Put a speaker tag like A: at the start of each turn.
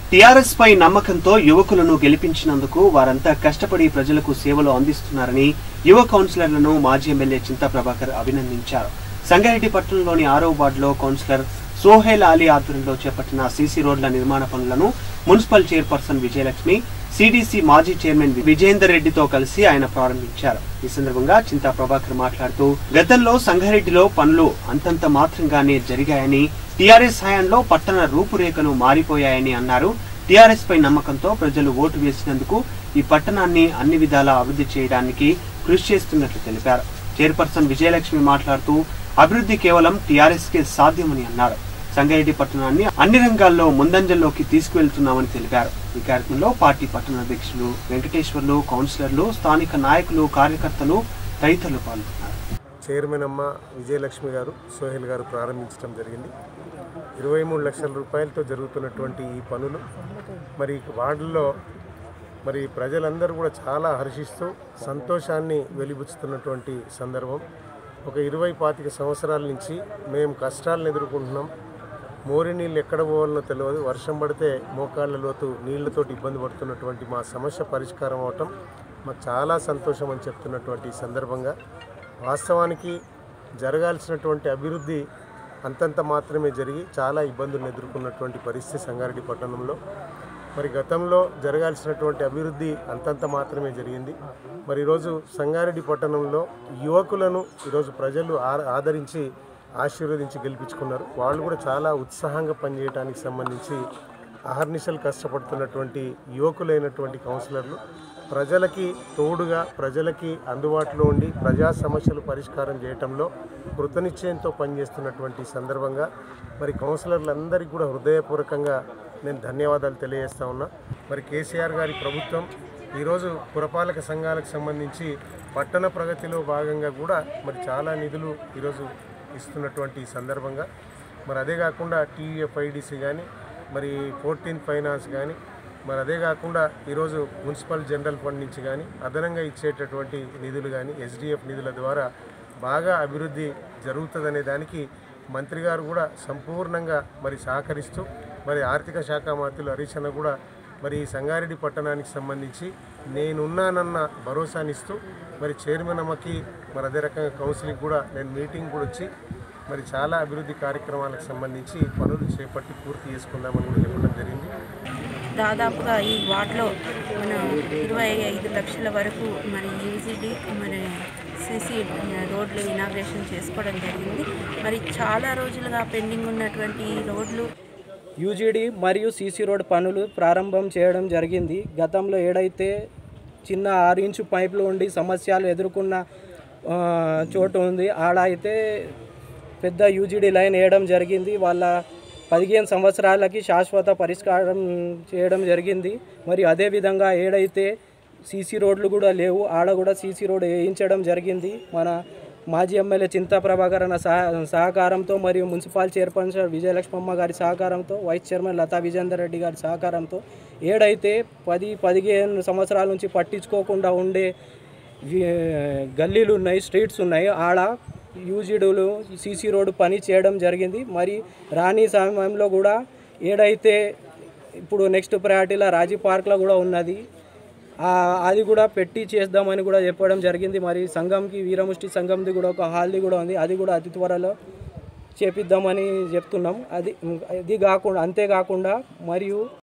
A: TRS పై నమ్మకంతో యువకులను గెలిపించినందుకు వారంతా కష్టపడి ప్రజలకు సేవలు అందిస్తున్నారని యువ కౌన్సిలర్లను మాజీ ఎమ్మెల్యే చింతా ప్రభాకర్ అభినందించారు సంగారెడ్డి పట్టణంలోని ఆరో వార్డులో కౌన్సిలర్ సోహెల్ అలీ ఆధ్వర్యంలో చేపట్టిన సీసీ రోడ్ల నిర్మాణ పనులను మున్సిపల్ చైర్పర్సన్ విజయలక్ష్మి సిడిసి మాజీ చైర్మన్ విజేందర్ రెడ్డితో కలిసి ఆయన ప్రారంభించారు ఈ సందర్భంగా చింతా ప్రభాకర్ మాట్లాడుతూ గతంలో సంగారెడ్డిలో పనులు అంతంత మాత్రంగానే జరిగాయని టీఆర్ఎస్ హయాంలో పట్టణ రూపురేఖలు మారిపోయాయని అన్నారు టీఆర్ఎస్ పై నమ్మకంతో ప్రజలు ఓటు వేసినందుకు ఈ పట్టణాన్ని అన్ని విధాలా అభివృద్ధి చేయడానికి కృషి చేస్తున్నట్లు తెలిపారు చైర్పర్సన్ విజయలక్ష్మి మాట్లాడుతూ అభివృద్ధి కేవలం టీఆర్ఎస్ కే సాధ్యమని అన్నారు సంగారెడ్డి పట్టణాన్ని అన్ని రంగాల్లో ముందంజల్లోకి తీసుకువెళ్తున్నామని తెలిపారు ఈ కార్యక్రమంలో పార్టీ పట్టణ అధ్యక్షులు వెంకటేశ్వర్లు కౌన్సిలర్లు స్థానిక నాయకులు కార్యకర్తలు తదితరులు పాల్గొన్నారు
B: చైర్మన్ అమ్మ విజయలక్ష్మి గారు సోహెల్ గారు ప్రారంభించడం జరిగింది ఇరవై మూడు లక్షల రూపాయలతో జరుగుతున్నటువంటి ఈ పనులు మరి వార్డుల్లో మరి ప్రజలందరూ కూడా చాలా హర్షిస్తూ సంతోషాన్ని వెలిబుచ్చుతున్నటువంటి సందర్భం ఒక ఇరవై పాతిక సంవత్సరాల నుంచి మేము కష్టాలను ఎదుర్కొంటున్నాం మోరి నీళ్ళు ఎక్కడ పోవాలనో తెలియదు వర్షం పడితే మోకాళ్ళ లోతు నీళ్లతోటి ఇబ్బంది పడుతున్నటువంటి మా సమస్య పరిష్కారం అవటం మాకు చాలా సంతోషం అని చెప్తున్నటువంటి ఈ సందర్భంగా వాస్తవానికి జరగాల్సినటువంటి అభివృద్ధి అంతంత మాత్రమే జరిగి చాలా ఇబ్బందులను ఎదుర్కొన్నటువంటి పరిస్థితి సంగారెడ్డి పట్టణంలో మరి గతంలో జరగాల్సినటువంటి అభివృద్ధి అంతంత మాత్రమే జరిగింది మరి ఈరోజు సంగారెడ్డి పట్టణంలో యువకులను ఈరోజు ప్రజలు ఆ- ఆదరించి ఆశీర్వదించి గెలిపించుకున్నారు వాళ్ళు కూడా చాలా ఉత్సాహంగా పనిచేయడానికి సంబంధించి అహర్నిశలు కష్టపడుతున్నటువంటి యువకులైనటువంటి కౌన్సిలర్లు ప్రజలకి తోడుగా ప్రజలకి అందుబాటులో ఉండి ప్రజా సమస్యలు పరిష్కారం చేయటంలో కృతనిశ్చయంతో పనిచేస్తున్నటువంటి సందర్భంగా మరి కౌన్సిలర్లందరికీ కూడా హృదయపూర్వకంగా నేను ధన్యవాదాలు తెలియజేస్తా ఉన్నా మరి కేసీఆర్ గారి ప్రభుత్వం ఈరోజు పురపాలక సంఘాలకు సంబంధించి పట్టణ ప్రగతిలో భాగంగా కూడా మరి చాలా నిధులు ఈరోజు ఇస్తున్నటువంటి ఈ సందర్భంగా మరి అదే కాకుండా టీఎఫ్ఐడిసి కానీ మరి ఫోర్టీన్త్ ఫైనాన్స్ కానీ మరి అదే కాకుండా ఈరోజు మున్సిపల్ జనరల్ ఫండ్ నుంచి కానీ అదనంగా ఇచ్చేటటువంటి నిధులు కానీ ఎస్డిఎఫ్ నిధుల ద్వారా బాగా అభివృద్ధి జరుగుతుందనే దానికి మంత్రి గారు కూడా సంపూర్ణంగా మరి సహకరిస్తూ మరి ఆర్థిక శాఖ మంత్రులు హరీష్ అన్న కూడా మరి ఈ సంగారెడ్డి పట్టణానికి సంబంధించి నేనున్నానన్న భరోసానిస్తూ మరి చైర్మన్ అమ్మకి మరి అదే రకంగా కౌన్సిలింగ్ కూడా నేను మీటింగ్ కూడా వచ్చి మరి చాలా అభివృద్ధి కార్యక్రమాలకు సంబంధించి పనులు చేపట్టి పూర్తి చేసుకుందామని కూడా చెప్పడం జరిగింది
C: దాదాపుగా ఈ వార్డులో మన ఇరవై ఐదు లక్షల వరకు మరి యూజీడీ మరి సిసి రోడ్లు ఇనాగ్రేషన్ చేసుకోవడం జరిగింది మరి చాలా రోజులుగా పెండింగ్ ఉన్నటువంటి ఈ రోడ్లు
D: యూజీడీ మరియు సీసీ రోడ్ పనులు ప్రారంభం చేయడం జరిగింది గతంలో ఏడైతే చిన్న ఆరు ఇంచు పైపులు ఉండి సమస్యలు ఎదుర్కొన్న ఆ, చోటు ఉంది ఆడ అయితే పెద్ద యూజీడీ లైన్ వేయడం జరిగింది వాళ్ళ పదిహేను సంవత్సరాలకి శాశ్వత పరిష్కారం చేయడం జరిగింది మరి అదేవిధంగా ఏడైతే సీసీ రోడ్లు కూడా లేవు ఆడ కూడా సీసీ రోడ్ వేయించడం జరిగింది మన మాజీ ఎమ్మెల్యే చింతా ప్రభాకర్ అన్న సహ సహకారంతో మరియు మున్సిపల్ చైర్పర్సన్ విజయలక్ష్మమ్మ గారి సహకారంతో వైస్ చైర్మన్ లతా విజేందర్ రెడ్డి గారి సహకారంతో ఏడైతే పది పదిహేను సంవత్సరాల నుంచి పట్టించుకోకుండా ఉండే వి- గల్లీలు ఉన్నాయి స్ట్రీట్స్ ఉన్నాయి ఆడ యూజిడులు సీసీ రోడ్డు పని చేయడం జరిగింది మరి రాని సమయంలో కూడా ఏడైతే ఇప్పుడు నెక్స్ట్ ప్రయారిటీలో రాజీ పార్క్లో కూడా ఉన్నది ఆ, అది కూడా పెట్టి చేద్దామని కూడా చెప్పడం జరిగింది మరి సంఘంకి వీరముష్టి సంఘంది కూడా ఒక హాల్ది కూడా ఉంది అది కూడా అతి త్వరలో చేపిద్దామని చెప్తున్నాం అది అది కాకుండా అంతేకాకుండా మరియు